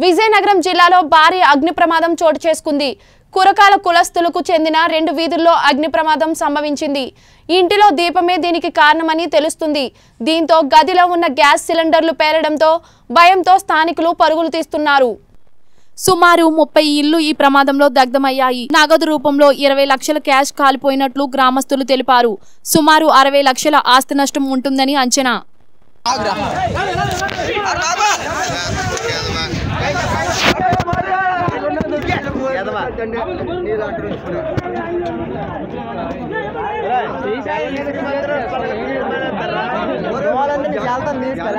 విజయనగరం జిల్లాలో భారీ అగ్ని ప్రమాదం చోటు చేసుకుంది కురకాల కులస్తులకు చెందిన రెండు వీధుల్లో అగ్ని ప్రమాదం సంభవించింది ఇంటిలో దీపమే దీనికి కారణమని తెలుస్తుంది దీంతో గదిలో ఉన్న గ్యాస్ సిలిండర్లు పేలడంతో భయంతో స్థానికులు పరుగులు తీస్తున్నారు సుమారు ముప్పై ఇళ్లు ఈ ప్రమాదంలో దగ్ధమయ్యాయి నగదు రూపంలో ఇరవై లక్షల క్యాష్ కాలిపోయినట్లు గ్రామస్తులు తెలిపారు సుమారు అరవై లక్షల ఆస్తి నష్టం ఉంటుందని అంచనా వాళ్ళందరినీ చాలా